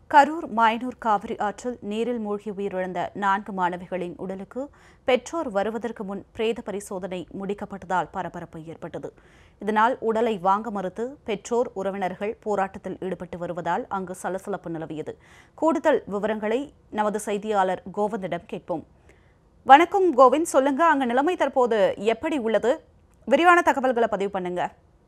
கரூர் மாயனூர் காவிரி ஆற்றில் நீரில் மூழ்கி உயிரிழந்த நான்கு மாணவிகளின் உடலுக்கு பெற்றோர் வருவதற்கு முன் பிரேத பரிசோதனை முடிக்கப்பட்டதால் பரபரப்பு ஏற்பட்டது இதனால் உடலை வாங்க மறுத்து பெற்றோர் உறவினர்கள் போராட்டத்தில் ஈடுபட்டு வருவதால் அங்கு சலசலப்பு நிலவியது கூடுதல் விவரங்களை நமது செய்தியாளர் கோவிந்திடம் கேட்போம் வணக்கம் கோவிந்த் சொல்லுங்க அங்க நிலைமை தற்போது எப்படி உள்ளது விரிவான தகவல்களை பதிவு பண்ணுங்க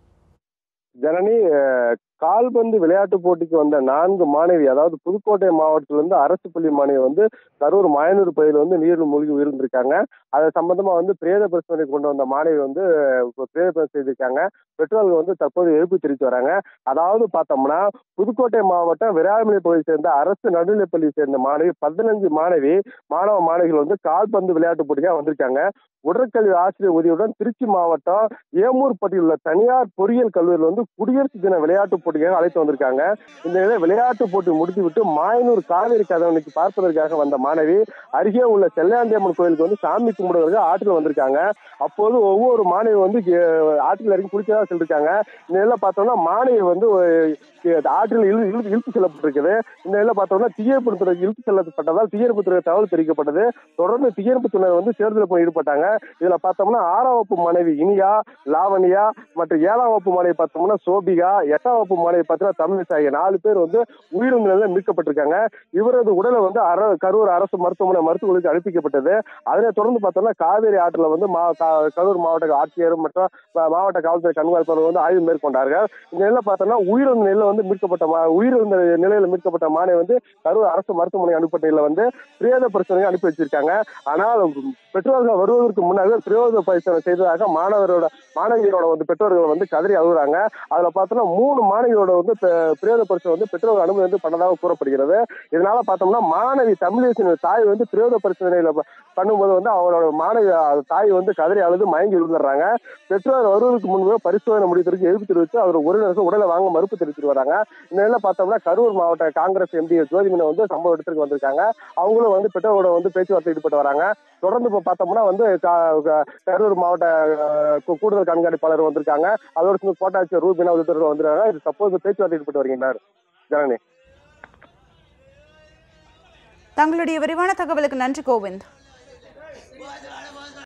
ஜனனி அஹ், கால்பந்து விளையாட்டு போட்டிக்கு வந்த நான்கு மாணவி அதாவது புதுக்கோட்டை மாவட்டத்திலிருந்து அரசு பள்ளி மாணவி வந்து கரூர் மாயனூர் பகுதியில் வந்து நீரில் மூழ்கி உயிர்ந்திருக்காங்க அது சம்பந்தமா வந்து பிரேத பரிசோதனை கொண்டு வந்த மாணவி வந்து இப்ப பிரேத பரிசோதனை செய்திருக்காங்க பெற்றோர்கள் வந்து தற்போது எதிர்ப்பு தெரிவித்து வராங்க அதாவது பார்த்தோம்னா புதுக்கோட்டை மாவட்டம் விராமலை பகுதியை சேர்ந்த அரசு நடுநிலைப்பள்ளியை சேர்ந்த மாணவி பதினஞ்சு மாணவி மாணவ மாணவிகள் வந்து கால்பந்து விளையாட்டு போட்டிக்காக வந்திருக்காங்க உடற்கல்வி ஆசிரியர் உதவியுடன் திருச்சி மாவட்டம் ஏமூர்பட்டியில் உள்ள தனியார் பொறியியல் கல்லூரியில் வந்து குடியரசு தின விளையாட்டு போட்டிக்காக அழைத்து வந்திருக்காங்க இந்த நிலையில் விளையாட்டு போட்டி முடித்துவிட்டு மாயனூர் காவேரி கதவணைக்கு பார்ப்பதற்காக வந்த மாணவி அருகே உள்ள செல்லாண்டியம்மன் கோயிலுக்கு வந்து சாமி கும்பிடுவதற்கு ஆற்றில் வந்திருக்காங்க அப்போது ஒவ்வொரு மாணவி வந்து அஹ், ஆற்றில் இறங்கி குளிக்கதான் சொல்லியிருக்காங்க இந்த நிலையில் பார்த்தோம்னா மாணவி வந்து அஹ், ஆற்றில் இழு இழு இழுத்து செல்லப்பட்டிருக்குது இந்த நிலையில் பார்த்தோம்னா தீயணைப்பு துறை இழுத்து செல்லப்பட்டதால் தீயணைப்பு துறை தகவல் தெரிவிக்கப்பட்டது தொடர்ந்து தீயணைப்பு துறையினர் வந்து தேர்தல் போய் ஈடுபட்டாங்க இதுல பார்த்தோம்னா ஆறாம் வகுப்பு மாணவி இனியா லாவணியா மற்றும் ஏழாம் வகுப்பு மாணவி பார்த்தோம்னா சோபிகா எட்டாம் வகுப்பு மாணவி பார்த்தோம்னா தமிழிசை ஆகிய நாலு பேர் வந்து உயிரிழந்த நிலையில் மீட்கப்பட்டிருக்காங்க இவரது உடலை வந்து அர கரூர் அரசு மருத்துவமனை மருத்துவமனைக்கு அனுப்பிக்கப்பட்டது அதனை தொடர்ந்து பார்த்தோம்னா காவேரி ஆற்றில் வந்து மா கா- கரூர் மாவட்ட ஆட்சியர் மற்றும் மா- மாவட்ட காவல்துறை கண்காணிப்பாளர் வந்து ஆய்வு மேற்கொண்டார்கள் இந்த நிலையில் பார்த்தோம்னா உயிரிழந்த நிலையில் வந்து மீட்கப்பட்ட மா- உயிரிழந்த நிலையில் மீட்கப்பட்ட மாணவி வந்து கரூர் அரசு மருத்துவமனை அனுப்பப்பட்ட நிலையில் வந்து பிரேத பரிசோதனை அனுப்பி வச்சிருக்காங்க ஆனால் பெற்றோர்கள் வருவதற்கு முன்னாக பிரயோக பரிசோதனை செய்ததாக மாணவரோட மாணவியரோட வந்து பெற்றோர்கள் வந்து கதறி அழுகுறாங்க அதுல பார்த்தோம்னா மூணு மாணவியோட வந்து பெ- பிரயோக பரிசோதனை வந்து பெற்றோர்கள் அனுமதி வந்து பண்ணதாக கூறப்படுகிறது இதனால பார்த்தோம்னா மாணவி தமிழேசின் தாய் வந்து பிரயோக பரிசோதனையில ப- பண்ணும்போது வந்து அவரோட மாணவி அஹ், தாய் வந்து கதறி அழுது மயங்கி விழுந்துடுறாங்க பெற்றோர் வருவதற்கு முன்பு பரிசோதனை முடித்திற்கு எதிர்ப்பு தெரிவித்து அவர் உறவினருக்கு உடலை வாங்க மறுப்பு தெரிவித்து வராங்க இந்த நிலையில பார்த்தோம்னா கரூர் மாவட்ட காங்கிரஸ் எம்பி ஜோதிமீன வந்து சம்பவ இடத்திற்கு வந்திருக்காங்க அவங்களும் வந்து பெற்றோரோட வந்து பேச்சுவார்த்தை ஈடுபட்டு வராங்க தொடர்ந்து இப்போ பார்த்தோம்னா வந்து கா- க- கரூர் மாவட்ட அஹ், கூ- கூடுதல் கண்காணிப்பாளர் வந்திருக்காங்க அதோட சேர்ந்து கோட்டாட்சியர் ரூபினா உள்ளிட்டவர்கள் வந்திருக்காங்க இது சப்போஸ் பேச்சுவார்த்தை ஈடுபட்டு வருகின்றனர் ஜனனி தங்களுடைய விரிவான தகவலுக்கு நன்றி கோவிந்த்